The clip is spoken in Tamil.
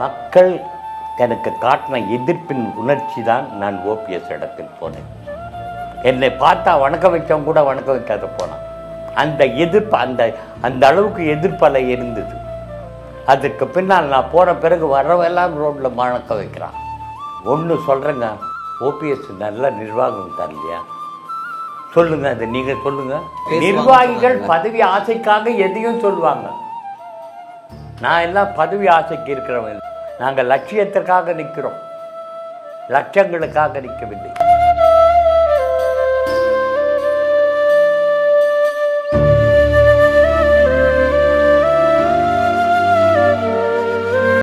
மக்கள் எனக்கு காட்டின எதிர்ப்பின் உணர்ச்சி தான் நான் ஓபிஎஸ் இடத்தில் போனேன் என்னை பார்த்தா வணக்கம் வைச்சவன் கூட வணக்கம் வைக்காத போனான் அந்த எதிர்ப்பு அந்த அந்த அளவுக்கு எதிர்ப்பலை இருந்தது அதுக்கு பின்னால் நான் போன பிறகு வரவெல்லாம் ரோட்டில் வணக்கம் வைக்கிறான் ஒன்று சொல்கிறேங்க ஓபிஎஸ் நல்ல நிர்வாகம் தரலையா சொல்லுங்க அது நீங்க சொல்லுங்க பேசுவாங்க. நிர்வாகிகள் பதவி ஆசைக்காக எதையும் சொல்லுவாங்க நான் எல்லாம் பதவி ஆசைக்கு இருக்கிறவன் இல்லை. நாங்கள் லட்சியத்திற்காக நிற்கிறோம் லட்சங்களுக்காக நிற்கவில்லை